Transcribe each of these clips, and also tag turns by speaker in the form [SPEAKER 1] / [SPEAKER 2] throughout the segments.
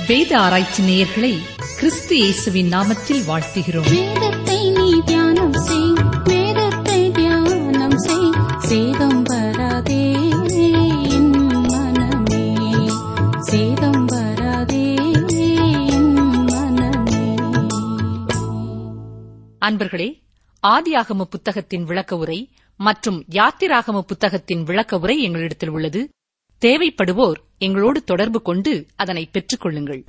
[SPEAKER 1] வேத ஆராய்ச்சி நேயர்களை கிறிஸ்து இயேசுவின் நாமத்தில் வாழ்த்துகிறோம்
[SPEAKER 2] வேதத்தை நீ தியானம் செய் வேதத்தை தியானம் செய் சேதம் வராதே என் மனமே சேதம் வராதே என் மனமே
[SPEAKER 1] அன்பர்களே ஆதியாகம புத்தகத்தின் விளக்க உரை மற்றும் யாத்திராகம புத்தகத்தின் விளக்க உரை எங்களிடத்தில் உள்ளது தேவைப்படுவோர் எங்களோடு தொடர்பு கொண்டு அதனை பெற்றுக் கொள்ளுங்கள்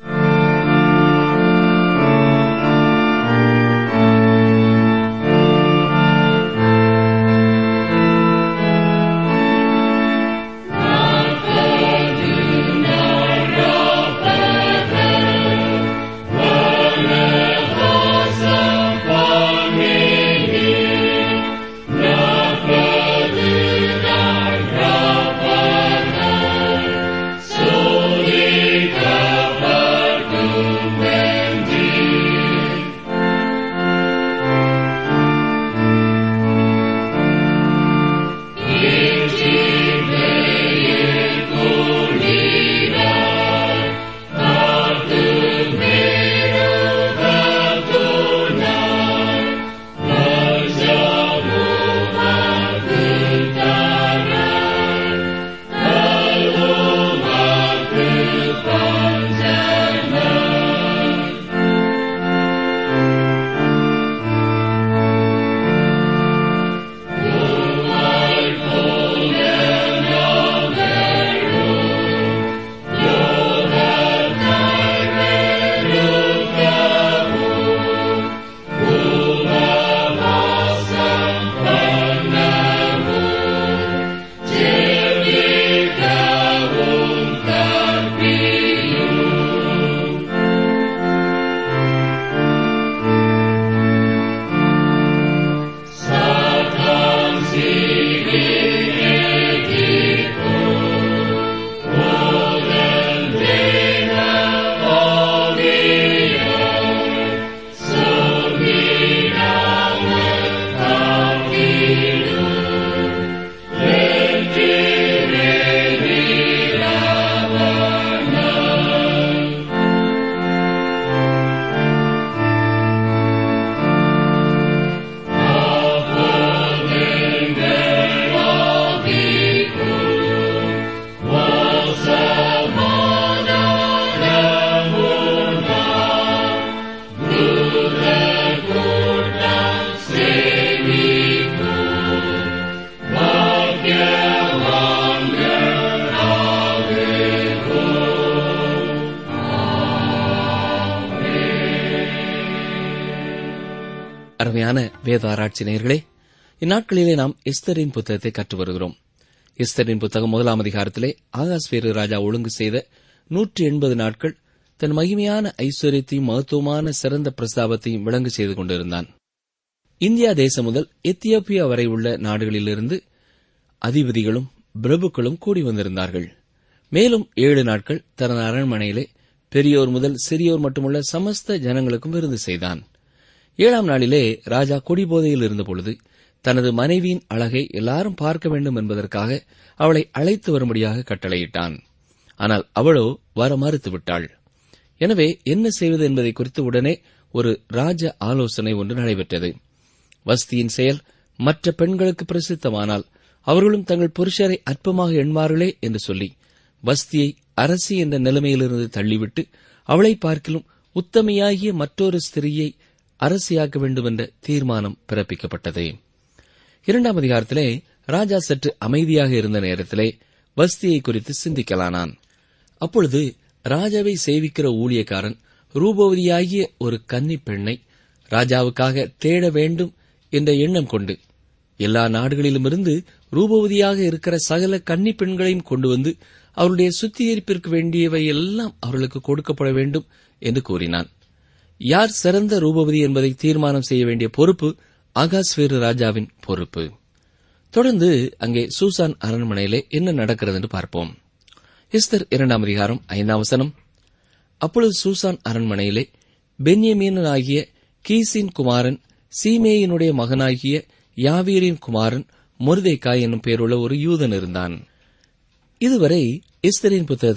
[SPEAKER 3] அருமையான வேத ஆராய்ச்சி நேயர்களே இந்நாட்களிலே நாம் எஸ்தரின் புத்தகத்தை கற்று வருகிறோம் எஸ்தரின் புத்தகம் முதலாம் அதிகாரத்திலே ஆகாஸ்வேரு ராஜா ஒழுங்கு செய்த நூற்றி எண்பது நாட்கள் தன் மகிமையான ஐஸ்வர்யத்தையும் மகத்துவமான சிறந்த பிரஸ்தாபத்தையும் விளங்கு செய்து கொண்டிருந்தான் இந்தியா தேசம் முதல் எத்தியோப்பியா வரை உள்ள நாடுகளிலிருந்து அதிபதிகளும் பிரபுக்களும் கூடி வந்திருந்தார்கள் மேலும் ஏழு நாட்கள் தனது அரண்மனையிலே பெரியோர் முதல் சிறியோர் மட்டுமுள்ள சமஸ்த ஜனங்களுக்கும் விருந்து செய்தான் ஏழாம் நாளிலே ராஜா குடிபோதையில் இருந்தபொழுது தனது மனைவியின் அழகை எல்லாரும் பார்க்க வேண்டும் என்பதற்காக அவளை அழைத்து வரும்படியாக கட்டளையிட்டான் ஆனால் அவளோ வர மறுத்து விட்டாள் எனவே என்ன செய்வது என்பதை குறித்து உடனே ஒரு ராஜ ஆலோசனை ஒன்று நடைபெற்றது வஸ்தியின் செயல் மற்ற பெண்களுக்கு பிரசித்தமானால் அவர்களும் தங்கள் புருஷரை அற்பமாக எண்மார்களே என்று சொல்லி வஸ்தியை அரசி என்ற நிலைமையிலிருந்து தள்ளிவிட்டு அவளை பார்க்கிலும் உத்தமையாகிய மற்றொரு ஸ்திரியை அரசியாக்க வேண்டும் என்ற தீர்மானம் பிறப்பிக்கப்பட்டது இரண்டாம் அதிகாரத்திலே ராஜா சற்று அமைதியாக இருந்த நேரத்திலே வஸ்தியை குறித்து சிந்திக்கலானான் அப்பொழுது ராஜாவை சேவிக்கிற ஊழியக்காரன் ரூபவதியாகிய ஒரு கன்னி பெண்ணை ராஜாவுக்காக தேட வேண்டும் என்ற எண்ணம் கொண்டு எல்லா நாடுகளிலுமிருந்து ரூபவதியாக இருக்கிற சகல கன்னி பெண்களையும் கொண்டு வந்து அவருடைய சுத்திகரிப்பிற்கு வேண்டியவை எல்லாம் அவர்களுக்கு கொடுக்கப்பட வேண்டும் என்று கூறினான் யார் சிறந்த ரூபவதி என்பதை தீர்மானம் செய்ய வேண்டிய பொறுப்பு ஆகாஸ்வேரு ராஜாவின் பொறுப்பு தொடர்ந்து அங்கே சூசான் அரண்மனையிலே என்ன நடக்கிறது என்று பார்ப்போம் எஸ்தர் இரண்டாம் அதிகாரம் ஐந்தாம் வசனம் அப்பொழுது சூசான் அரண்மனையிலே பென்யமீனனாகிய கீசின் குமாரன் சீமேயினுடைய மகனாகிய யாவீரின் குமாரன் மொர்தேக்காய் என்னும் பேருள்ள ஒரு யூதன் இருந்தான் இதுவரை எஸ்தரின் புத்தகத்திலே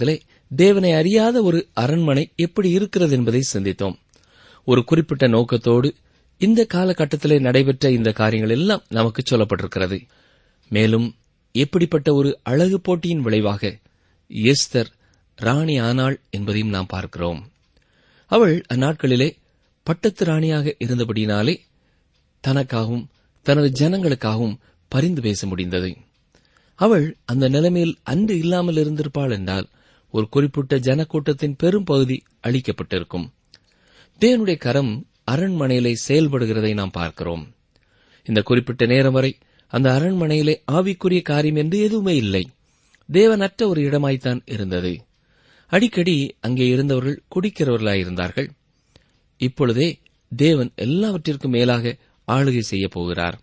[SPEAKER 3] தேவனை அறியாத ஒரு அரண்மனை எப்படி இருக்கிறது என்பதை சிந்தித்தோம் ஒரு குறிப்பிட்ட நோக்கத்தோடு இந்த காலகட்டத்திலே நடைபெற்ற இந்த காரியங்கள் எல்லாம் நமக்கு சொல்லப்பட்டிருக்கிறது மேலும் எப்படிப்பட்ட ஒரு அழகு போட்டியின் விளைவாக எஸ்தர் ராணி ஆனாள் என்பதையும் நாம் பார்க்கிறோம் அவள் அந்நாட்களிலே பட்டத்து ராணியாக இருந்தபடியினாலே தனக்காகவும் தனது ஜனங்களுக்காகவும் பரிந்து பேச முடிந்தது அவள் அந்த நிலைமையில் அன்று இல்லாமல் இருந்திருப்பாள் என்றால் ஒரு குறிப்பிட்ட ஜனக்கூட்டத்தின் பெரும் பகுதி அளிக்கப்பட்டிருக்கும் தேவனுடைய கரம் அரண்மனையிலே செயல்படுகிறதை நாம் பார்க்கிறோம் இந்த குறிப்பிட்ட நேரம் வரை அந்த அரண்மனையிலே ஆவிக்குரிய காரியம் என்று எதுவுமே இல்லை தேவனற்ற ஒரு இடமாய்த்தான் இருந்தது அடிக்கடி அங்கே இருந்தவர்கள் குடிக்கிறவர்களாயிருந்தார்கள் இப்பொழுதே தேவன் எல்லாவற்றிற்கும் மேலாக ஆளுகை செய்யப் போகிறார்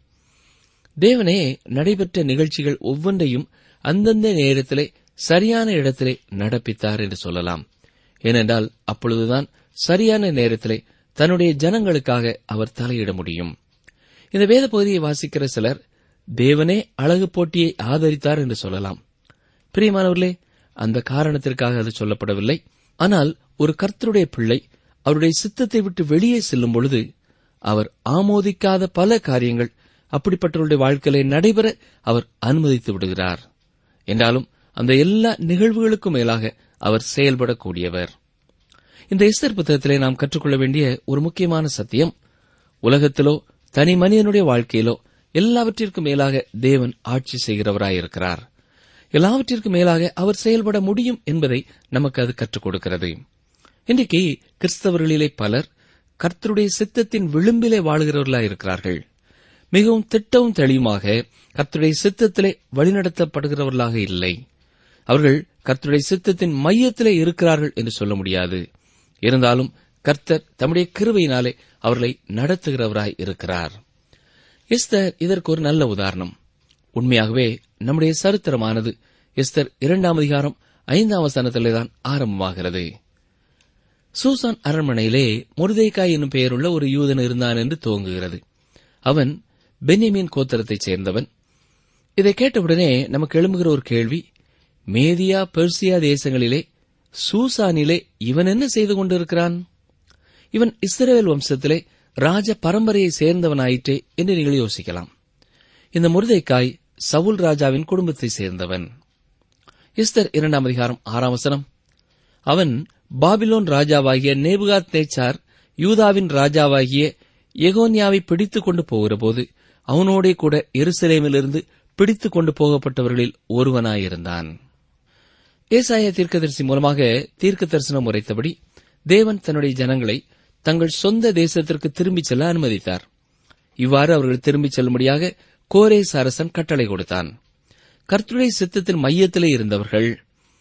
[SPEAKER 3] தேவனே நடைபெற்ற நிகழ்ச்சிகள் ஒவ்வொன்றையும் அந்தந்த நேரத்திலே சரியான இடத்திலே நடப்பித்தார் என்று சொல்லலாம் ஏனென்றால் அப்பொழுதுதான் சரியான நேரத்திலே தன்னுடைய ஜனங்களுக்காக அவர் தலையிட முடியும் இந்த வேத பகுதியை வாசிக்கிற சிலர் தேவனே அழகு போட்டியை ஆதரித்தார் என்று சொல்லலாம் பிரியமானவர்களே அந்த காரணத்திற்காக அது சொல்லப்படவில்லை ஆனால் ஒரு கர்த்தருடைய பிள்ளை அவருடைய சித்தத்தை விட்டு வெளியே செல்லும் பொழுது அவர் ஆமோதிக்காத பல காரியங்கள் அப்படிப்பட்டவருடைய வாழ்க்கையிலே நடைபெற அவர் அனுமதித்து விடுகிறார் என்றாலும் அந்த எல்லா நிகழ்வுகளுக்கும் மேலாக அவர் செயல்படக்கூடியவர் இந்த எஸ்தர் புத்தகத்திலே நாம் கற்றுக்கொள்ள வேண்டிய ஒரு முக்கியமான சத்தியம் உலகத்திலோ தனி மனிதனுடைய வாழ்க்கையிலோ எல்லாவற்றிற்கும் மேலாக தேவன் ஆட்சி செய்கிறவராயிருக்கிறார் எல்லாவற்றிற்கும் மேலாக அவர் செயல்பட முடியும் என்பதை நமக்கு அது கற்றுக் கொடுக்கிறது இன்றைக்கு கிறிஸ்தவர்களிலே பலர் கர்த்தருடைய சித்தத்தின் விளிம்பிலே வாழ்கிறவர்களாயிருக்கிறார்கள் மிகவும் திட்டவும் தெளிவுமாக கர்த்தருடைய சித்தத்திலே வழிநடத்தப்படுகிறவர்களாக இல்லை அவர்கள் கர்த்தருடைய சித்தத்தின் மையத்திலே இருக்கிறார்கள் என்று சொல்ல முடியாது இருந்தாலும் கர்த்தர் தம்முடைய கிருவையினாலே அவர்களை நடத்துகிறவராய் இருக்கிறார் எஸ்தர் இதற்கு ஒரு நல்ல உதாரணம் உண்மையாகவே நம்முடைய சரித்திரமானது எஸ்தர் இரண்டாம் அதிகாரம் ஐந்தாம் வசனத்திலேதான் ஆரம்பமாகிறது சூசான் அரண்மனையிலே முருதைக்காய் என்னும் பெயருள்ள ஒரு யூதன் இருந்தான் என்று துவங்குகிறது அவன் பென்யமீன் கோத்திரத்தைச் சேர்ந்தவன் இதை கேட்டவுடனே நமக்கு எழும்புகிற ஒரு கேள்வி மேதியா பெர்சியா தேசங்களிலே சூசானிலே இவன் என்ன செய்து கொண்டிருக்கிறான் இவன் இஸ்ரவேல் வம்சத்திலே ராஜ பரம்பரையை சேர்ந்தவனாயிற்றே என்று நீங்கள் யோசிக்கலாம் இந்த முருதைக்காய் சவுல் ராஜாவின் குடும்பத்தை சேர்ந்தவன் இஸ்தர் இரண்டாம் அதிகாரம் ஆறாம் வசனம் அவன் பாபிலோன் ராஜாவாகிய நேபுகாத் நேச்சார் யூதாவின் ராஜாவாகிய எகோனியாவை பிடித்துக் கொண்டு போகிறபோது அவனோடே கூட எருசலேமிலிருந்து பிடித்துக் கொண்டு போகப்பட்டவர்களில் ஒருவனாயிருந்தான் ஏசாய தீர்க்கதரிசி மூலமாக தீர்க்க தரிசனம் உரைத்தபடி தேவன் தன்னுடைய ஜனங்களை தங்கள் சொந்த தேசத்திற்கு திரும்பிச் செல்ல அனுமதித்தார் இவ்வாறு அவர்கள் திரும்பிச் செல்லும்படியாக கோரேஸ் அரசன் கட்டளை கொடுத்தான் கர்த்தருடைய சித்தத்தின் மையத்திலே இருந்தவர்கள்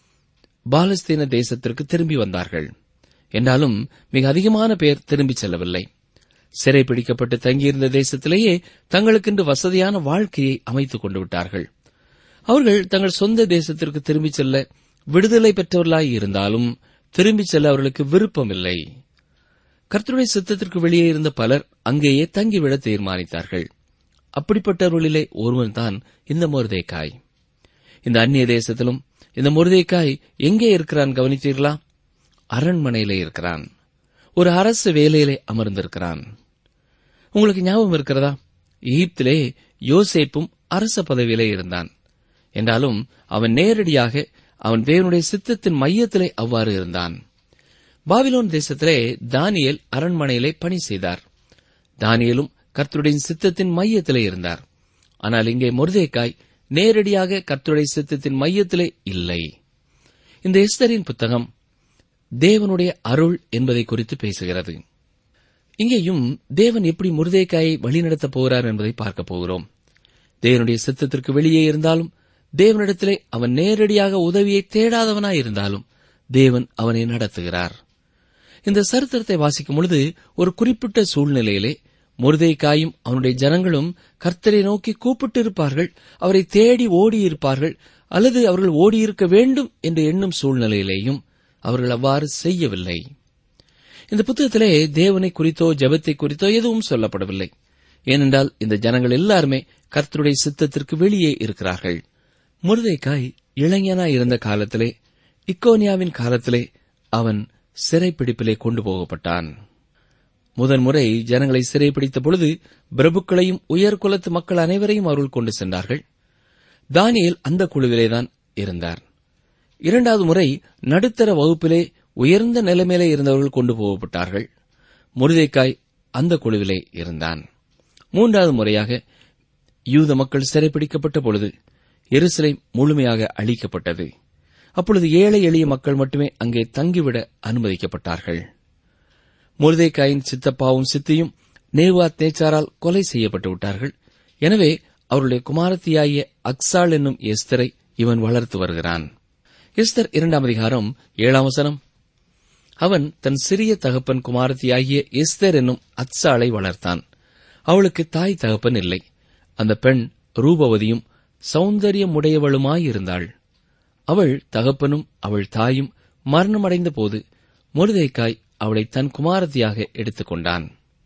[SPEAKER 3] பாலஸ்தீன தேசத்திற்கு திரும்பி வந்தார்கள் என்றாலும் மிக அதிகமான பேர் திரும்பிச் செல்லவில்லை சிறை பிடிக்கப்பட்டு தங்கியிருந்த தேசத்திலேயே தங்களுக்கென்று வசதியான வாழ்க்கையை அமைத்துக் கொண்டு விட்டார்கள் அவர்கள் தங்கள் சொந்த தேசத்திற்கு திரும்பிச் செல்ல விடுதலை பெற்றவர்களாய் இருந்தாலும் திரும்பிச் செல்ல அவர்களுக்கு விருப்பமில்லை கர்த்தருடைய சித்தத்திற்கு வெளியே இருந்த பலர் அங்கேயே தங்கிவிட தீர்மானித்தார்கள் அப்படிப்பட்டவர்களிலே ஒருவன்தான் இந்த முருதைக்காய் இந்த அந்நிய தேசத்திலும் இந்த முருதைக்காய் எங்கே இருக்கிறான் கவனித்தீர்களா அரண்மனையிலே இருக்கிறான் ஒரு அரசு வேலையிலே அமர்ந்திருக்கிறான் உங்களுக்கு ஞாபகம் இருக்கிறதா எகிப்திலே யோசேப்பும் அரச பதவியிலே இருந்தான் என்றாலும் அவன் நேரடியாக அவன் தேவனுடைய சித்தத்தின் மையத்திலே அவ்வாறு இருந்தான் பாபிலோன் தேசத்திலே தானியேல் அரண்மனையிலே பணி செய்தார் தானியேலும் கர்த்தருடைய சித்தத்தின் மையத்திலே இருந்தார் ஆனால் இங்கே முருதேக்காய் நேரடியாக கர்த்தருடைய சித்தத்தின் மையத்திலே இல்லை இந்த எஸ்தரின் புத்தகம் தேவனுடைய அருள் என்பதை குறித்து பேசுகிறது இங்கேயும் தேவன் எப்படி முருதேக்காயை வழிநடத்தப் போகிறார் என்பதை பார்க்கப் போகிறோம் தேவனுடைய சித்தத்திற்கு வெளியே இருந்தாலும் தேவனிடத்திலே அவன் நேரடியாக உதவியை தேடாதவனாய் இருந்தாலும் தேவன் அவனை நடத்துகிறார் இந்த சரித்திரத்தை வாசிக்கும் பொழுது ஒரு குறிப்பிட்ட சூழ்நிலையிலே முருதைக்காயும் அவனுடைய ஜனங்களும் கர்த்தரை நோக்கி கூப்பிட்டிருப்பார்கள் அவரை தேடி ஓடியிருப்பார்கள் அல்லது அவர்கள் ஓடியிருக்க வேண்டும் என்று எண்ணும் சூழ்நிலையிலேயும் அவர்கள் அவ்வாறு செய்யவில்லை இந்த புத்தகத்திலே தேவனை குறித்தோ ஜெபத்தை குறித்தோ எதுவும் சொல்லப்படவில்லை ஏனென்றால் இந்த ஜனங்கள் எல்லாருமே கர்த்தருடைய சித்தத்திற்கு வெளியே இருக்கிறார்கள் முருதைக்காய் இளைஞனாய் இருந்த காலத்திலே இக்கோனியாவின் காலத்திலே அவன் சிறைப்பிடிப்பிலே கொண்டு போகப்பட்டான் முதன்முறை ஜனங்களை சிறைப்பிடித்த பொழுது பிரபுக்களையும் உயர்குலத்து மக்கள் அனைவரையும் அவர்கள் கொண்டு சென்றார்கள் தானியேல் அந்த குழுவிலேதான் இருந்தார் இரண்டாவது முறை நடுத்தர வகுப்பிலே உயர்ந்த நிலைமையிலே இருந்தவர்கள் கொண்டு போகப்பட்டார்கள் முருதைக்காய் அந்த குழுவிலே இருந்தான் மூன்றாவது முறையாக யூத மக்கள் சிறைப்பிடிக்கப்பட்ட பொழுது எருசலேம் முழுமையாக அழிக்கப்பட்டது அப்பொழுது ஏழை எளிய மக்கள் மட்டுமே அங்கே தங்கிவிட அனுமதிக்கப்பட்டார்கள் முருதைக்காயின் சித்தப்பாவும் சித்தியும் நேவாத் நேச்சாரால் கொலை செய்யப்பட்டு விட்டார்கள் எனவே அவருடைய குமாரத்தியாகிய அக்சாள் என்னும் எஸ்தரை இவன் வளர்த்து வருகிறான் எஸ்தர் இரண்டாம் அதிகாரம் ஏழாம் வசனம் அவன் தன் சிறிய தகப்பன் குமாரத்தியாகிய எஸ்தர் என்னும் அத்சாளை வளர்த்தான் அவளுக்கு தாய் தகப்பன் இல்லை அந்த பெண் ரூபவதியும் சௌந்தரியமுடையவளுமாயிருந்தாள் அவள் தகப்பனும் அவள் தாயும் மரணமடைந்த போது முருதைக்காய் அவளை தன் குமாரத்தியாக எடுத்துக்கொண்டான்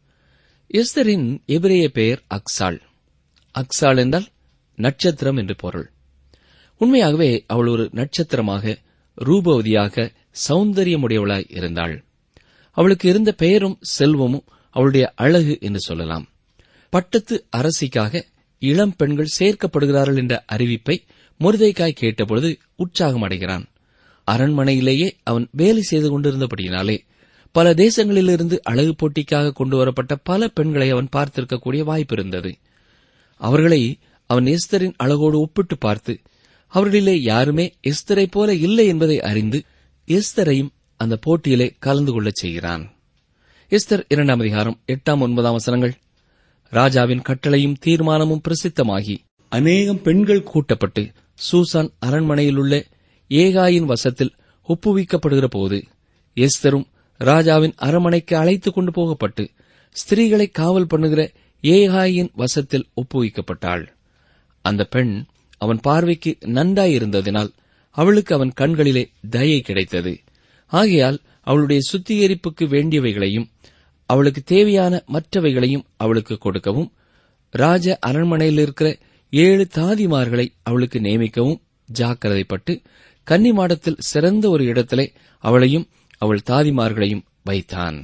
[SPEAKER 3] எஸ்தரின் எபிரேய பெயர் அக்சாள் அக்சாள் என்றால் நட்சத்திரம் என்று பொருள் உண்மையாகவே அவள் ஒரு நட்சத்திரமாக ரூபவதியாக சௌந்தரியமுடையவளாய் இருந்தாள் அவளுக்கு இருந்த பெயரும் செல்வமும் அவளுடைய அழகு என்று சொல்லலாம் பட்டத்து அரசிக்காக இளம் பெண்கள் சேர்க்கப்படுகிறார்கள் என்ற அறிவிப்பை முருதைக்காய் கேட்டபொழுது உற்சாகம் அடைகிறான் அரண்மனையிலேயே அவன் வேலை செய்து கொண்டிருந்தபடியினாலே பல தேசங்களிலிருந்து அழகு போட்டிக்காக கொண்டு வரப்பட்ட பல பெண்களை அவன் பார்த்திருக்கக்கூடிய வாய்ப்பு இருந்தது அவர்களை அவன் எஸ்தரின் அழகோடு ஒப்பிட்டு பார்த்து அவர்களிலே யாருமே எஸ்தரை போல இல்லை என்பதை அறிந்து எஸ்தரையும் அந்த போட்டியிலே கலந்து கொள்ளச் செய்கிறான் எஸ்தர் இரண்டாம் அதிகாரம் எட்டாம் ஒன்பதாம் வசனங்கள் ராஜாவின் கட்டளையும் தீர்மானமும் பிரசித்தமாகி அநேகம் பெண்கள் கூட்டப்பட்டு சூசான் அரண்மனையிலுள்ள ஏகாயின் வசத்தில் ஒப்புவிக்கப்படுகிற போது எஸ்தரும் ராஜாவின் அரண்மனைக்கு அழைத்துக் கொண்டு போகப்பட்டு ஸ்திரீகளை காவல் பண்ணுகிற ஏகாயின் வசத்தில் ஒப்புவிக்கப்பட்டாள் அந்த பெண் அவன் பார்வைக்கு நன்றாயிருந்ததினால் அவளுக்கு அவன் கண்களிலே தயை கிடைத்தது ஆகையால் அவளுடைய சுத்திகரிப்புக்கு வேண்டியவைகளையும் அவளுக்கு தேவையான மற்றவைகளையும் அவளுக்கு கொடுக்கவும் ராஜ அரண்மனையில் இருக்கிற ஏழு தாதிமார்களை அவளுக்கு நியமிக்கவும் ஜாக்கிரதைப்பட்டு கன்னிமாடத்தில் சிறந்த ஒரு இடத்திலே அவளையும் அவள் தாதிமார்களையும் வைத்தான்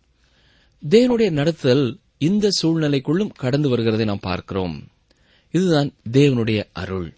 [SPEAKER 3] தேவனுடைய நடத்துதல் இந்த சூழ்நிலைக்குள்ளும் கடந்து வருகிறதை நாம் பார்க்கிறோம் இதுதான் தேவனுடைய அருள்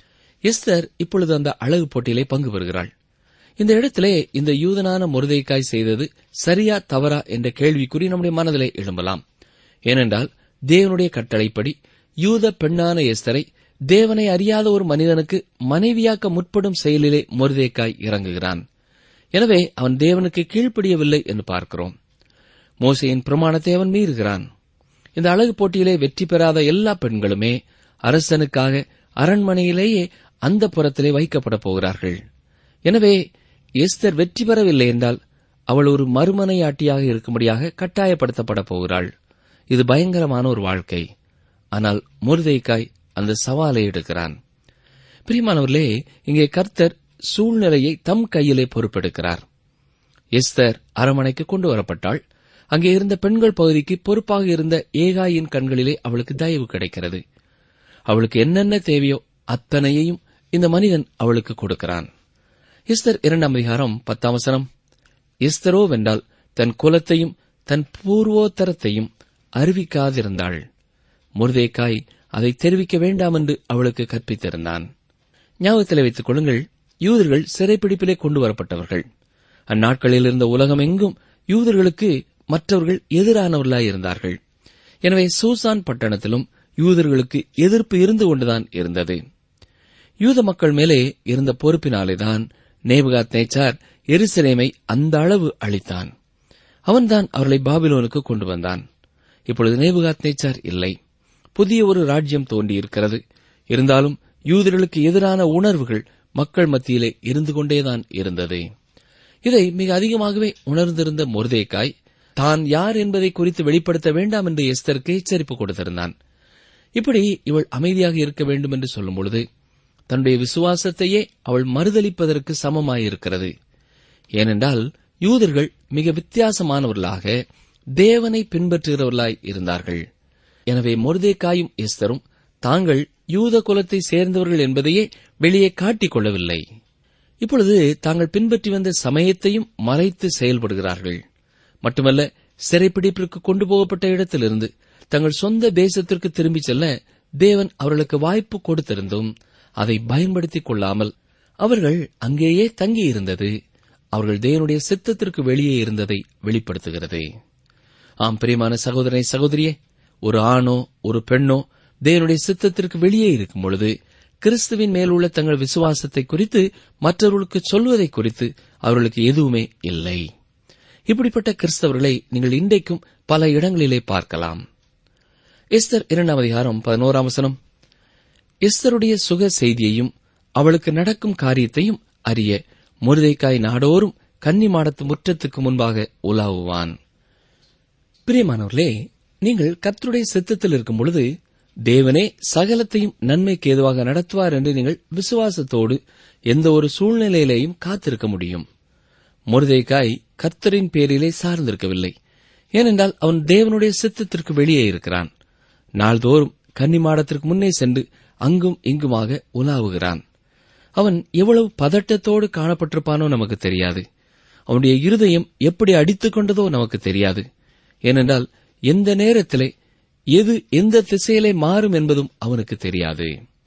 [SPEAKER 3] எஸ்தர் இப்பொழுது அந்த அழகு போட்டியிலே பங்கு பெறுகிறாள் இந்த இடத்திலே இந்த யூதனான முருதைக்காய் செய்தது சரியா தவறா என்ற கேள்விக்குறி நம்முடைய மனதிலே எழும்பலாம் ஏனென்றால் தேவனுடைய கட்டளைப்படி யூத பெண்ணான எஸ்தரை தேவனை அறியாத ஒரு மனிதனுக்கு மனைவியாக்க முற்படும் செயலிலே முருதைக்காய் இறங்குகிறான் எனவே அவன் தேவனுக்கு கீழ்ப்படியவில்லை என்று பார்க்கிறோம் மோசையின் பிரமாணத்தை அவன் மீறுகிறான் இந்த அழகு போட்டியிலே வெற்றி பெறாத எல்லா பெண்களுமே அரசனுக்காக அரண்மனையிலேயே அந்த புறத்திலே வைக்கப்பட போகிறார்கள் எனவே எஸ்தர் வெற்றி பெறவில்லை என்றால் அவள் ஒரு மறுமனையாட்டியாக இருக்கும்படியாக கட்டாயப்படுத்தப்பட போகிறாள் இது பயங்கரமான ஒரு வாழ்க்கை ஆனால் முருதைக்காய் அந்த சவாலை எடுக்கிறான் பிரியமானவர்களே இங்கே கர்த்தர் சூழ்நிலையை தம் கையிலே பொறுப்பெடுக்கிறார் எஸ்தர் அரமனைக்கு கொண்டு வரப்பட்டாள் அங்கே இருந்த பெண்கள் பகுதிக்கு பொறுப்பாக இருந்த ஏகாயின் கண்களிலே அவளுக்கு தயவு கிடைக்கிறது அவளுக்கு என்னென்ன தேவையோ அத்தனையையும் இந்த மனிதன் அவளுக்கு கொடுக்கிறான் எஸ்தர் இரண்டாம் அதிகாரம் பத்தாம் வசனம் எஸ்தரோ வென்றால் தன் குலத்தையும் தன் பூர்வோத்தரத்தையும் அறிவிக்காதிருந்தாள் முருதேக்காய் அதை தெரிவிக்க வேண்டாம் என்று அவளுக்கு கற்பித்திருந்தான் ஞாபகத்தில் வைத்துக் கொள்ளுங்கள் யூதர்கள் சிறைப்பிடிப்பிலே கொண்டு வரப்பட்டவர்கள் அந்நாட்களில் இருந்த உலகம் எங்கும் யூதர்களுக்கு மற்றவர்கள் எதிரானவர்களாய் இருந்தார்கள் எனவே சூசான் பட்டணத்திலும் யூதர்களுக்கு எதிர்ப்பு இருந்து கொண்டுதான் இருந்தது யூத மக்கள் மேலே இருந்த பொறுப்பினாலேதான் நேபுகாத் நேச்சார் எருசலேமை அந்த அளவு அளித்தான் அவன்தான் அவர்களை பாபிலோனுக்கு கொண்டு வந்தான் இப்பொழுது நேபுகாத் நேச்சார் இல்லை புதிய ஒரு ராஜ்யம் தோன்றியிருக்கிறது இருந்தாலும் யூதர்களுக்கு எதிரான உணர்வுகள் மக்கள் மத்தியிலே இருந்து கொண்டேதான் இருந்தது இதை மிக அதிகமாகவே உணர்ந்திருந்த மொர்தேக்காய் தான் யார் என்பதை குறித்து வெளிப்படுத்த வேண்டாம் என்று எஸ்தருக்கு எச்சரிப்பு கொடுத்திருந்தான் இப்படி இவள் அமைதியாக இருக்க வேண்டும் என்று சொல்லும் பொழுது தன்னுடைய விசுவாசத்தையே அவள் மறுதளிப்பதற்கு சமமாயிருக்கிறது ஏனென்றால் யூதர்கள் மிக வித்தியாசமானவர்களாக தேவனை பின்பற்றுகிறவர்களாய் இருந்தார்கள் எனவே மொர்தேக்காயும் எஸ்தரும் தாங்கள் யூத குலத்தை சேர்ந்தவர்கள் என்பதையே வெளியே காட்டிக் கொள்ளவில்லை இப்பொழுது தாங்கள் பின்பற்றி வந்த சமயத்தையும் மறைத்து செயல்படுகிறார்கள் மட்டுமல்ல சிறைப்பிடிப்பிற்கு கொண்டு போகப்பட்ட இடத்திலிருந்து தங்கள் சொந்த தேசத்திற்கு திரும்பிச் செல்ல தேவன் அவர்களுக்கு வாய்ப்பு கொடுத்திருந்தும் அதை பயன்படுத்திக் கொள்ளாமல் அவர்கள் அங்கேயே தங்கியிருந்தது அவர்கள் தேவனுடைய சித்தத்திற்கு வெளியே இருந்ததை வெளிப்படுத்துகிறது ஆம் பிரியமான சகோதரனை சகோதரியே ஒரு ஆணோ ஒரு பெண்ணோ தேவனுடைய சித்தத்திற்கு வெளியே இருக்கும் பொழுது கிறிஸ்துவின் மேலுள்ள தங்கள் விசுவாசத்தை குறித்து மற்றவர்களுக்கு சொல்வதை குறித்து அவர்களுக்கு எதுவுமே இல்லை இப்படிப்பட்ட கிறிஸ்தவர்களை நீங்கள் இன்றைக்கும் பல இடங்களிலே பார்க்கலாம் எஸ்தர் இரண்டாம் அதிகாரம் பதினோராம் வசனம் எஸ்தருடைய சுக செய்தியையும் அவளுக்கு நடக்கும் காரியத்தையும் அறிய முருதைக்காய் நாடோறும் கன்னி மாடத்து முற்றத்துக்கு முன்பாக உலாவுவான் பிரியமானவர்களே நீங்கள் கர்த்தருடைய சித்தத்தில் இருக்கும் பொழுது தேவனே சகலத்தையும் நன்மைக்கு ஏதுவாக நடத்துவார் என்று நீங்கள் விசுவாசத்தோடு எந்த ஒரு சூழ்நிலையிலேயும் காத்திருக்க முடியும் முருதைக்காய் கர்த்தரின் பேரிலே சார்ந்திருக்கவில்லை ஏனென்றால் அவன் தேவனுடைய சித்தத்திற்கு வெளியே இருக்கிறான் நாள்தோறும் கன்னிமாடத்திற்கு முன்னே சென்று அங்கும் இங்குமாக உலாவுகிறான் அவன் எவ்வளவு பதட்டத்தோடு காணப்பட்டிருப்பானோ நமக்கு தெரியாது அவனுடைய இருதயம் எப்படி அடித்துக் கொண்டதோ நமக்கு தெரியாது ஏனென்றால் எந்த நேரத்திலே எது எந்த திசையிலே மாறும் என்பதும் அவனுக்கு தெரியாது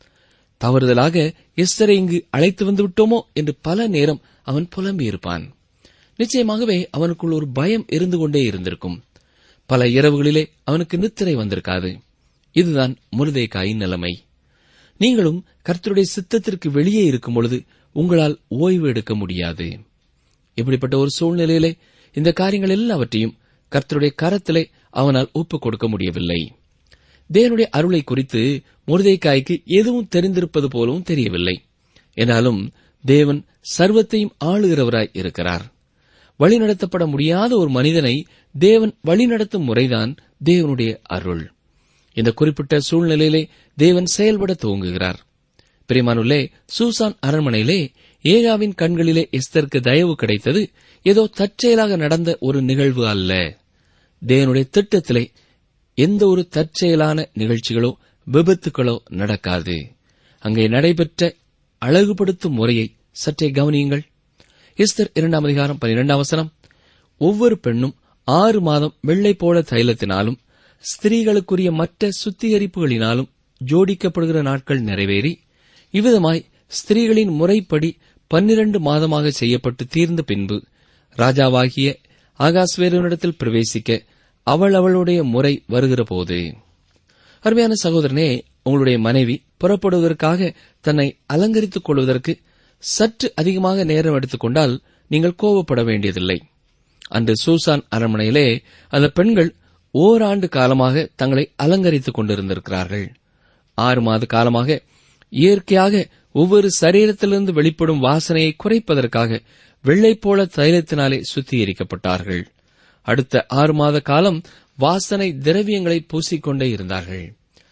[SPEAKER 3] தவறுதலாக எஸ்தரை இங்கு அழைத்து வந்து விட்டோமோ என்று பல நேரம் அவன் புலம்பியிருப்பான் நிச்சயமாகவே அவனுக்குள் ஒரு பயம் இருந்து கொண்டே இருந்திருக்கும் பல இரவுகளிலே அவனுக்கு நித்திரை வந்திருக்காது இதுதான் முருதைக்காயின் நிலைமை நீங்களும் கர்த்தருடைய சித்தத்திற்கு வெளியே இருக்கும் பொழுது உங்களால் ஓய்வு எடுக்க முடியாது இப்படிப்பட்ட ஒரு சூழ்நிலையிலே இந்த காரியங்கள் எல்லாவற்றையும் கர்த்தருடைய கரத்திலே அவனால் ஒப்புக் கொடுக்க முடியவில்லை தேவனுடைய அருளை குறித்து முருதைக்காய்க்கு எதுவும் தெரிந்திருப்பது போலவும் தெரியவில்லை என்றாலும் தேவன் சர்வத்தையும் ஆளுகிறவராய் இருக்கிறார் வழிநடத்தப்பட முடியாத ஒரு மனிதனை தேவன் வழிநடத்தும் முறைதான் தேவனுடைய அருள் இந்த குறிப்பிட்ட சூழ்நிலையிலே தேவன் செயல்பட துவங்குகிறார் பிரிமானுள்ளே சூசான் அரண்மனையிலே ஏகாவின் கண்களிலே எஸ்தருக்கு தயவு கிடைத்தது ஏதோ தற்செயலாக நடந்த ஒரு நிகழ்வு அல்ல தேவனுடைய திட்டத்திலே எந்த ஒரு தற்செயலான நிகழ்ச்சிகளோ விபத்துக்களோ நடக்காது அங்கே நடைபெற்ற அழகுபடுத்தும் முறையை சற்றே கவனியுங்கள் எஸ்தர் இரண்டாம் அதிகாரம் பனிரெண்டாம் வசனம் ஒவ்வொரு பெண்ணும் ஆறு மாதம் வெள்ளை போல தைலத்தினாலும் ஸ்திரீகளுக்குரிய மற்ற சுத்திகரிப்புகளினாலும் ஜோடிக்கப்படுகிற நாட்கள் நிறைவேறி இவ்விதமாய் ஸ்திரீகளின் முறைப்படி பன்னிரண்டு மாதமாக செய்யப்பட்டு தீர்ந்த பின்பு ராஜாவாகிய ஆகாஸ்வேருவனிடத்தில் பிரவேசிக்க அவள் அவளுடைய முறை வருகிற போது அருமையான சகோதரனே உங்களுடைய மனைவி புறப்படுவதற்காக தன்னை அலங்கரித்துக் கொள்வதற்கு சற்று அதிகமாக நேரம் எடுத்துக்கொண்டால் நீங்கள் கோபப்பட வேண்டியதில்லை அன்று சூசான் அரண்மனையிலே அந்த பெண்கள் ஓராண்டு காலமாக தங்களை அலங்கரித்துக் கொண்டிருந்திருக்கிறார்கள் ஆறு மாத காலமாக இயற்கையாக ஒவ்வொரு சரீரத்திலிருந்து வெளிப்படும் வாசனையை குறைப்பதற்காக வெள்ளை போல தைலத்தினாலே சுத்திகரிக்கப்பட்டார்கள் அடுத்த ஆறு மாத காலம் வாசனை திரவியங்களை பூசிக்கொண்டே இருந்தார்கள்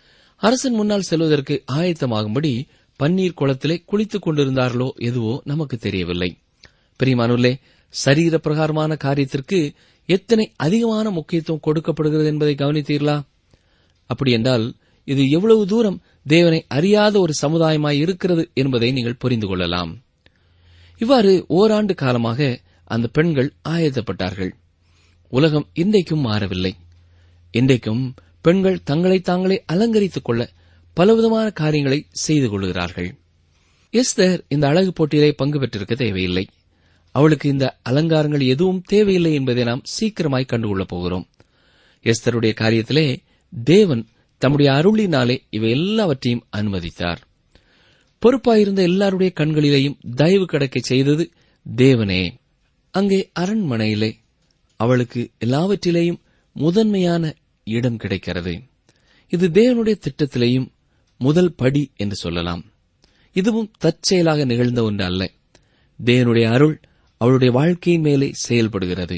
[SPEAKER 3] அரசன் முன்னால் செல்வதற்கு ஆயத்தமாகும்படி பன்னீர் குளத்திலே குளித்துக் கொண்டிருந்தார்களோ எதுவோ நமக்கு தெரியவில்லை பிரிமானுள்ளே சரீர பிரகாரமான காரியத்திற்கு எத்தனை அதிகமான முக்கியத்துவம் கொடுக்கப்படுகிறது என்பதை கவனித்தீர்களா அப்படி என்றால் இது எவ்வளவு தூரம் தேவனை அறியாத ஒரு சமுதாயமாய் இருக்கிறது என்பதை நீங்கள் புரிந்து கொள்ளலாம் இவ்வாறு ஓராண்டு காலமாக அந்த பெண்கள் ஆயத்தப்பட்டார்கள் உலகம் இன்றைக்கும் மாறவில்லை இன்றைக்கும் பெண்கள் தங்களை தாங்களே அலங்கரித்துக் கொள்ள பலவிதமான காரியங்களை செய்து கொள்கிறார்கள் எஸ்தர் இந்த அழகு போட்டியிலே பங்கு பெற்றிருக்க தேவையில்லை அவளுக்கு இந்த அலங்காரங்கள் எதுவும் தேவையில்லை என்பதை நாம் சீக்கிரமாய் கண்டுகொள்ளப் போகிறோம் எஸ்தருடைய காரியத்திலே தேவன் தம்முடைய அருளினாலே இவை எல்லாவற்றையும் அனுமதித்தார் பொறுப்பாயிருந்த எல்லாருடைய கண்களிலேயும் தயவு கிடைக்க செய்தது தேவனே அங்கே அரண்மனையிலே அவளுக்கு எல்லாவற்றிலேயும் முதன்மையான இடம் கிடைக்கிறது இது தேவனுடைய திட்டத்திலேயும் முதல் படி என்று சொல்லலாம் இதுவும் தற்செயலாக நிகழ்ந்த ஒன்று அல்ல தேவனுடைய அருள் அவளுடைய வாழ்க்கையின் மேலே செயல்படுகிறது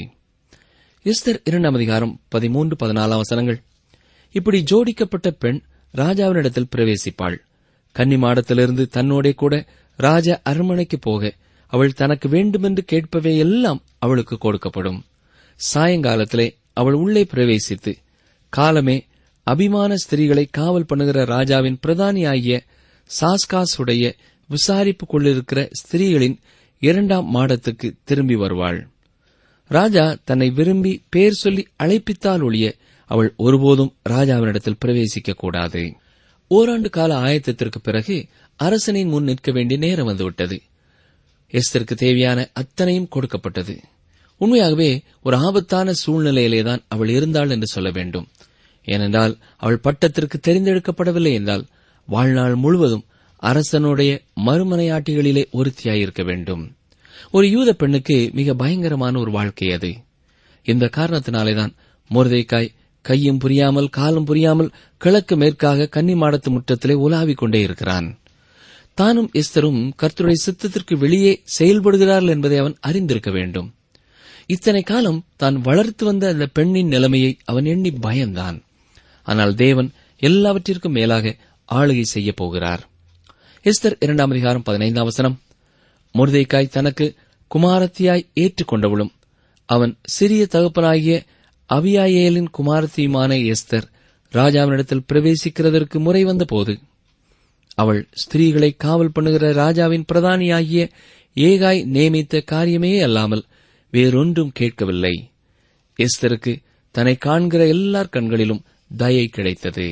[SPEAKER 3] எஸ்தர் இரண்டாம் அதிகாரம் பதிமூன்று பதினாலாம் வசனங்கள் இப்படி ஜோடிக்கப்பட்ட பெண் ராஜாவினிடத்தில் பிரவேசிப்பாள் கன்னிமாடத்திலிருந்து தன்னோடே கூட ராஜா அரண்மனைக்கு போக அவள் தனக்கு வேண்டுமென்று கேட்பவை எல்லாம் அவளுக்கு கொடுக்கப்படும் சாயங்காலத்திலே அவள் உள்ளே பிரவேசித்து காலமே அபிமான ஸ்திரீகளை காவல் பண்ணுகிற ராஜாவின் பிரதானியாகிய சாஸ்காசுடைய விசாரிப்பு கொண்டிருக்கிற ஸ்திரீகளின் இரண்டாம் மாடத்துக்கு திரும்பி வருவாள் ராஜா தன்னை விரும்பி பேர் சொல்லி அழைப்பித்தால் ஒழிய அவள் ஒருபோதும் ராஜாவினிடத்தில் பிரவேசிக்க கூடாது ஓராண்டு கால ஆயத்தத்திற்கு பிறகு அரசனின் முன் நிற்க வேண்டிய நேரம் வந்துவிட்டது எஸ்தருக்கு தேவையான அத்தனையும் கொடுக்கப்பட்டது உண்மையாகவே ஒரு ஆபத்தான சூழ்நிலையிலேதான் அவள் இருந்தாள் என்று சொல்ல வேண்டும் ஏனென்றால் அவள் பட்டத்திற்கு தெரிந்தெடுக்கப்படவில்லை என்றால் வாழ்நாள் முழுவதும் அரசனுடைய மறுமனையாட்டிகளிலே ஒருத்தியாயிருக்க வேண்டும் ஒரு யூத பெண்ணுக்கு மிக பயங்கரமான ஒரு வாழ்க்கை அது இந்த காரணத்தினாலேதான் மோர்தேக்காய் கையும் புரியாமல் காலும் புரியாமல் கிழக்கு மேற்காக கன்னிமாடத்து முற்றத்திலே உலாவிக் கொண்டே இருக்கிறான் தானும் எஸ்தரும் கர்த்தருடைய சித்தத்திற்கு வெளியே செயல்படுகிறார்கள் என்பதை அவன் அறிந்திருக்க வேண்டும் இத்தனை காலம் தான் வளர்த்து வந்த அந்த பெண்ணின் நிலைமையை அவன் எண்ணி பயந்தான் ஆனால் தேவன் எல்லாவற்றிற்கும் மேலாக ஆளுகை செய்யப் போகிறார் எஸ்தர் இரண்டாம் அதிகாரம் பதினைந்தாம் வசனம் முருதைக்காய் தனக்கு குமாரத்தியாய் ஏற்றுக்கொண்டவளும் அவன் சிறிய தகப்பனாகிய அபியாயேலின் குமாரத்தியுமான எஸ்தர் ராஜாவினிடத்தில் பிரவேசிக்கிறதற்கு முறை வந்தபோது அவள் ஸ்திரீகளை காவல் பண்ணுகிற ராஜாவின் பிரதானியாகிய ஏகாய் நியமித்த காரியமே அல்லாமல் வேறொன்றும் கேட்கவில்லை எஸ்தருக்கு தன்னை காண்கிற எல்லார் கண்களிலும் தயை கிடைத்தது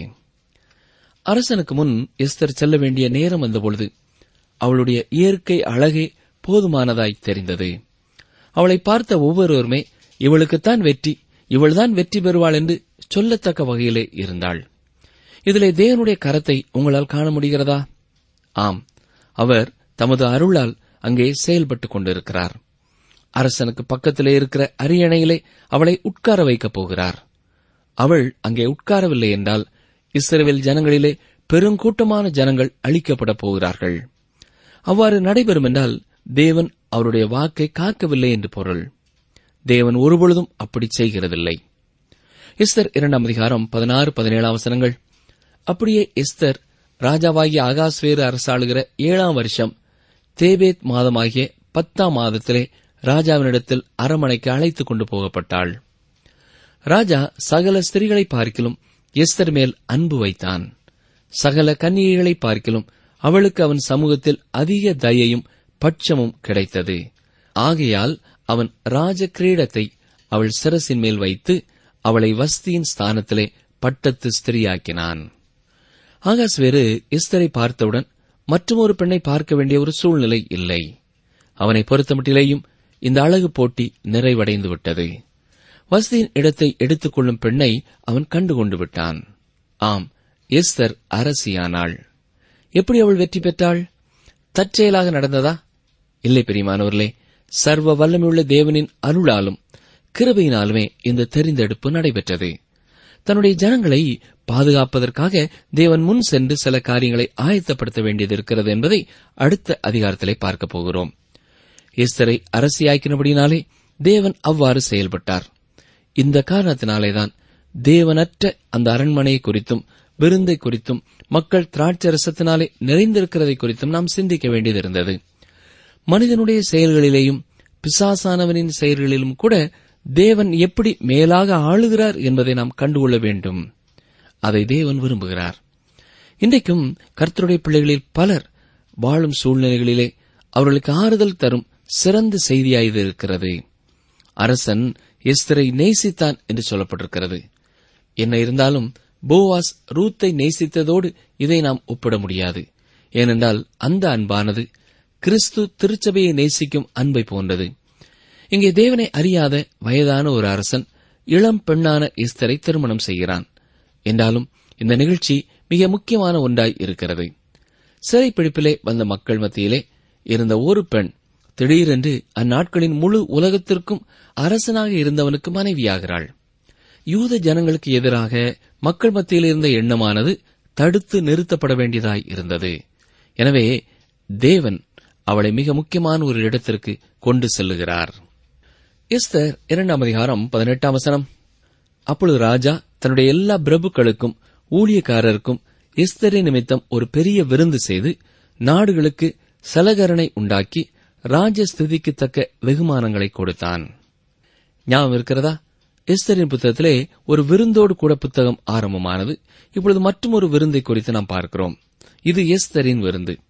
[SPEAKER 3] அரசனுக்கு முன் எஸ்தர் செல்ல வேண்டிய நேரம் வந்தபொழுது அவளுடைய இயற்கை அழகே போதுமானதாய் தெரிந்தது அவளை பார்த்த ஒவ்வொருவருமே இவளுக்குத்தான் வெற்றி இவள்தான் வெற்றி பெறுவாள் என்று சொல்லத்தக்க வகையிலே இருந்தாள் இதிலே தேவனுடைய கரத்தை உங்களால் காண முடிகிறதா ஆம் அவர் தமது அருளால் அங்கே செயல்பட்டுக் கொண்டிருக்கிறார் அரசனுக்கு பக்கத்திலே இருக்கிற அரியணையிலே அவளை உட்கார வைக்கப் போகிறார் அவள் அங்கே உட்காரவில்லை என்றால் இஸ்ரேல் ஜனங்களிலே பெருங்கூட்டமான ஜனங்கள் அழிக்கப்படப் போகிறார்கள் அவ்வாறு நடைபெறும் என்றால் தேவன் அவருடைய வாக்கை காக்கவில்லை என்று பொருள் தேவன் ஒருபொழுதும் அப்படி செய்கிறதில்லை எஸ்தர் இரண்டாம் அதிகாரம் பதினாறு பதினேழாம் வசனங்கள் அப்படியே எஸ்தர் ராஜாவாகிய ஆகாஸ்வேறு அரசாளுகிற ஏழாம் வருஷம் தேபேத் மாதமாகிய பத்தாம் மாதத்திலே ராஜாவினிடத்தில் அரமனைக்கு அழைத்துக் கொண்டு போகப்பட்டாள் ராஜா சகல ஸ்திரீகளை பார்க்கிலும் எஸ்தர் மேல் அன்பு வைத்தான் சகல கன்னிகைகளை பார்க்கிலும் அவளுக்கு அவன் சமூகத்தில் அதிக தயையும் பட்சமும் கிடைத்தது ஆகையால் அவன் ராஜ கிரீடத்தை அவள் சிரசின் மேல் வைத்து அவளை வஸ்தியின் ஸ்தானத்திலே பட்டத்து ஸ்திரியாக்கினான் ஆகாஸ்வேறு எஸ்தரை பார்த்தவுடன் மற்றொரு பெண்ணை பார்க்க வேண்டிய ஒரு சூழ்நிலை இல்லை அவனை பொறுத்தமட்டிலேயும் இந்த அழகு போட்டி நிறைவடைந்து விட்டது வசதியின் இடத்தை எடுத்துக் கொள்ளும் பெண்ணை அவன் கண்டுகொண்டு விட்டான் ஆம் எஸ்தர் அரசியானாள் எப்படி அவள் வெற்றி பெற்றாள் தற்செயலாக நடந்ததா இல்லை பெரியமானவர்களே சர்வ வல்லமையுள்ள தேவனின் அருளாலும் கிருபையினாலுமே இந்த தெரிந்தெடுப்பு நடைபெற்றது தன்னுடைய ஜனங்களை பாதுகாப்பதற்காக தேவன் முன் சென்று சில காரியங்களை ஆயத்தப்படுத்த வேண்டியது இருக்கிறது என்பதை அடுத்த அதிகாரத்திலே பார்க்கப் போகிறோம் எஸ்தரை அரசியாக்கினபடினாலே தேவன் அவ்வாறு செயல்பட்டார் இந்த காரணத்தினாலேதான் தேவனற்ற அந்த அரண்மனையை குறித்தும் விருந்தை குறித்தும் மக்கள் திராட்சரசத்தினாலே நிறைந்திருக்கிறதை குறித்தும் நாம் சிந்திக்க வேண்டியது இருந்தது மனிதனுடைய செயல்களிலேயும் பிசாசானவனின் செயல்களிலும் கூட தேவன் எப்படி மேலாக ஆளுகிறார் என்பதை நாம் கண்டுகொள்ள வேண்டும் அதை தேவன் விரும்புகிறார் இன்றைக்கும் கர்த்தருடைய பிள்ளைகளில் பலர் வாழும் சூழ்நிலைகளிலே அவர்களுக்கு ஆறுதல் தரும் சிறந்த செய்தியாய் இது இருக்கிறது அரசன் எஸ்தரை நேசித்தான் என்று சொல்லப்பட்டிருக்கிறது என்ன இருந்தாலும் போவாஸ் ரூத்தை நேசித்ததோடு இதை நாம் ஒப்பிட முடியாது ஏனென்றால் அந்த அன்பானது கிறிஸ்து திருச்சபையை நேசிக்கும் அன்பை போன்றது இங்கே தேவனை அறியாத வயதான ஒரு அரசன் இளம் பெண்ணான எஸ்தரை திருமணம் செய்கிறான் என்றாலும் இந்த நிகழ்ச்சி மிக முக்கியமான ஒன்றாய் இருக்கிறது சிறைப்பிடிப்பிலே வந்த மக்கள் மத்தியிலே இருந்த ஒரு பெண் திடீரென்று அந்நாட்களின் முழு உலகத்திற்கும் அரசனாக இருந்தவனுக்கு மனைவியாகிறாள் யூத ஜனங்களுக்கு எதிராக மக்கள் மத்தியில் இருந்த எண்ணமானது தடுத்து நிறுத்தப்பட வேண்டியதாய் இருந்தது எனவே தேவன் அவளை மிக முக்கியமான ஒரு இடத்திற்கு கொண்டு செல்லுகிறார் எஸ்தர் இரண்டாம் அதிகாரம் பதினெட்டாம் வசனம் அப்பொழுது ராஜா தன்னுடைய எல்லா பிரபுக்களுக்கும் ஊழியக்காரருக்கும் எஸ்தரை நிமித்தம் ஒரு பெரிய விருந்து செய்து நாடுகளுக்கு சலகரணை உண்டாக்கி ராஜஸ்துதிக்கு தக்க வெகுமானங்களை கொடுத்தான் ஞாபகம் இருக்கிறதா எஸ்தரின் புத்தகத்திலே ஒரு விருந்தோடு கூட புத்தகம் ஆரம்பமானது இப்பொழுது மற்றும் ஒரு விருந்தை குறித்து நாம் பார்க்கிறோம் இது எஸ்தரின் விருந்து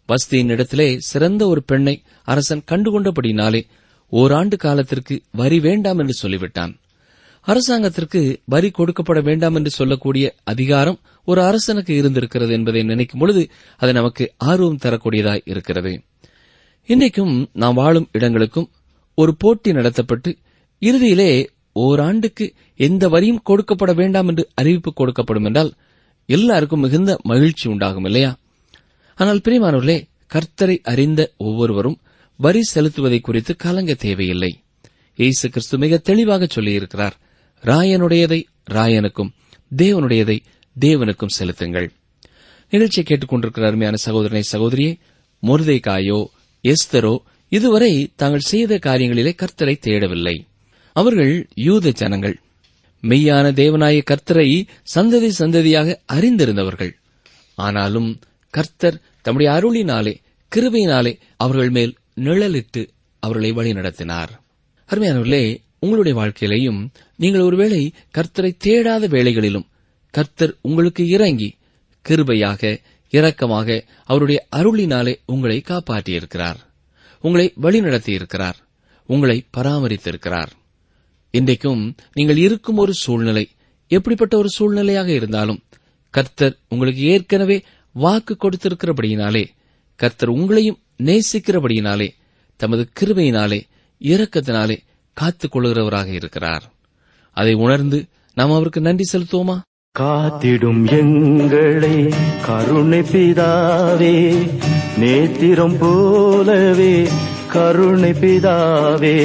[SPEAKER 3] வஸ்தியின் இடத்திலே சிறந்த ஒரு பெண்ணை அரசன் கண்டுகொண்டபடினாலே ஓராண்டு காலத்திற்கு வரி வேண்டாம் என்று சொல்லிவிட்டான் அரசாங்கத்திற்கு வரி கொடுக்கப்பட வேண்டாம் என்று சொல்லக்கூடிய அதிகாரம் ஒரு அரசனுக்கு இருந்திருக்கிறது என்பதை நினைக்கும் பொழுது அது நமக்கு ஆர்வம் தரக்கூடியதாய் இருக்கிறது இன்றைக்கும் நாம் வாழும் இடங்களுக்கும் ஒரு போட்டி நடத்தப்பட்டு இறுதியிலே ஓராண்டுக்கு எந்த வரியும் கொடுக்கப்பட வேண்டாம் என்று அறிவிப்பு கொடுக்கப்படும் என்றால் எல்லாருக்கும் மிகுந்த மகிழ்ச்சி உண்டாகும் இல்லையா ஆனால் பிரியமானவர்களே கர்த்தரை அறிந்த ஒவ்வொருவரும் வரி செலுத்துவதை குறித்து கலங்க தேவையில்லை இயேசு கிறிஸ்து மிக தெளிவாக சொல்லியிருக்கிறார் ராயனுடையதை ராயனுக்கும் தேவனுடையதை தேவனுக்கும் செலுத்துங்கள் நிகழ்ச்சியை கேட்டுக்கொண்டிருக்கிற அருமையான சகோதரனை சகோதரியே முருதைக்காயோ எஸ்தரோ இதுவரை தாங்கள் செய்த காரியங்களிலே கர்த்தரை தேடவில்லை அவர்கள் யூத ஜனங்கள் மெய்யான தேவனாய கர்த்தரை சந்ததி சந்ததியாக அறிந்திருந்தவர்கள் ஆனாலும் கர்த்தர் தம்முடைய அருளினாலே கிருபையினாலே அவர்கள் மேல் நிழலிட்டு அவர்களை வழிநடத்தினார் அருமையானவர்களே உங்களுடைய வாழ்க்கையிலேயும் நீங்கள் ஒருவேளை கர்த்தரை தேடாத வேளைகளிலும் கர்த்தர் உங்களுக்கு இறங்கி கிருபையாக இரக்கமாக அவருடைய அருளினாலே உங்களை காப்பாற்றியிருக்கிறார் உங்களை வழிநடத்தியிருக்கிறார் உங்களை பராமரித்திருக்கிறார் இன்றைக்கும் நீங்கள் இருக்கும் ஒரு சூழ்நிலை எப்படிப்பட்ட ஒரு சூழ்நிலையாக இருந்தாலும் கர்த்தர் உங்களுக்கு ஏற்கனவே வாக்கு கொடுத்திருக்கிறபடியினாலே கர்த்தர் உங்களையும் நேசிக்கிறபடியினாலே தமது கிருபையினாலே இரக்கத்தினாலே காத்துக் கொள்கிறவராக இருக்கிறார் அதை உணர்ந்து நாம் அவருக்கு நன்றி செலுத்துவோமா
[SPEAKER 4] காத்திடும் எங்களை கருணை பிதாவே நேத்திரம் போலவே கருணை பிதாவே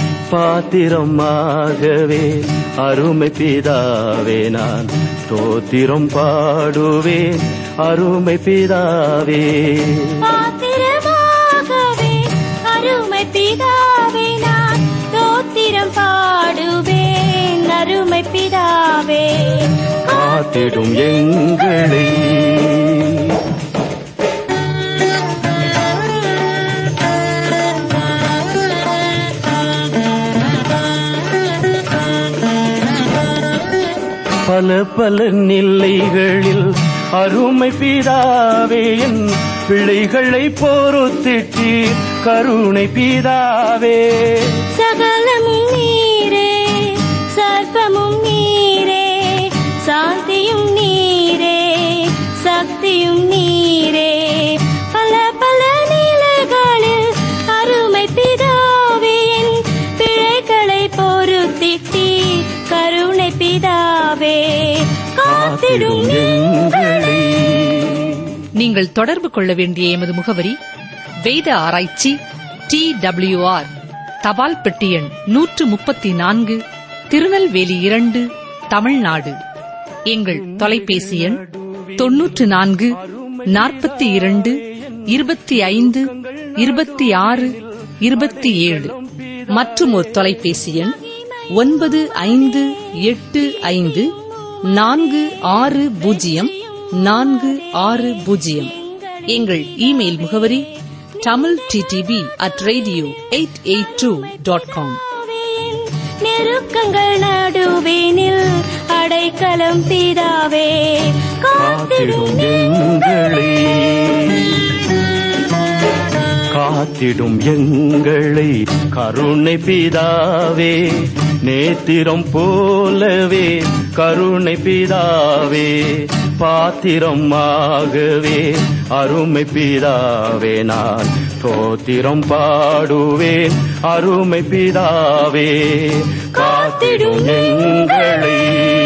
[SPEAKER 4] பாத்திரமாகவே அருமை பிதாவே நான் தோத்திரம் பாடுவேன் அருமை பிதாவே
[SPEAKER 2] பாத்திரமாகவே அருமை பிதாவே நான் தோத்திரம் பாடுவேன் அருமை பிதாவே
[SPEAKER 4] காத்திடும் எங்களை பல பல நிலைகளில் அருமை பிதாவே என் பிள்ளைகளை பொறுத்திட்டு கருணை பிதாவே
[SPEAKER 2] சகலமும் நீரே சர்ப்பமும் நீரே சாந்தியும் நீரே சக்தியும் நீரே பல பல நிலைகளில் அருமை பிதாவே என் பிழைகளை பொறுத்திட்டி கருணை பிதாவே காத்திடும் எங்களை
[SPEAKER 1] நீங்கள் தொடர்பு கொள்ள வேண்டிய எமது முகவரி வேத ஆராய்ச்சி டி ஆர் தபால் பெட்டி எண் நூற்று முப்பத்தி நான்கு திருநெல்வேலி இரண்டு தமிழ்நாடு எங்கள் தொலைபேசி எண் தொன்னூற்று நான்கு நாற்பத்தி இரண்டு இருபத்தி ஐந்து இருபத்தி ஆறு இருபத்தி ஏழு மற்றும் ஒரு தொலைபேசி எண் ஒன்பது ஐந்து எட்டு ஐந்து நான்கு ஆறு பூஜ்ஜியம் நான்கு ஆறு பூஜ்ஜியம் எங்கள் இமெயில் முகவரி Tamil TDP at radio eight eight two dot com
[SPEAKER 2] நெருக்கங்கள் நடுவேனில் அடைக்கலம் பிதாவே
[SPEAKER 4] காத்திடும் எங்களை காத்திடும் எங்களை கருணை பிதாவே நேத்திரம் போலவே கருணை பிதாவே பாத்திரம் ஆகவே அருமை பிதாவே நான் தோத்திரம் பாடுவேன் அருமை பிதாவே காத்திடும் எங்களை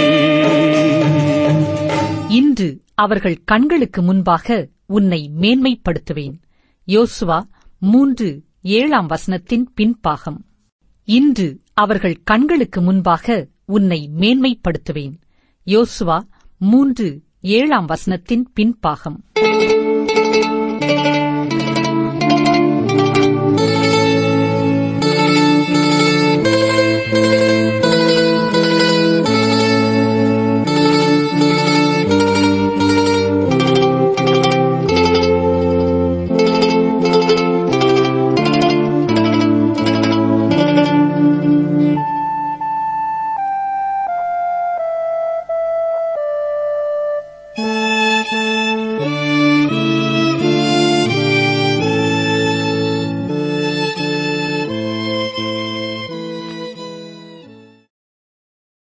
[SPEAKER 1] இன்று அவர்கள் கண்களுக்கு முன்பாக உன்னை மேன்மைப்படுத்துவேன் யோசுவா மூன்று ஏழாம் வசனத்தின் பின்பாகம் இன்று அவர்கள் கண்களுக்கு முன்பாக உன்னை மேன்மைப்படுத்துவேன் யோசுவா மூன்று ஏழாம் வசனத்தின் பின்பாகம்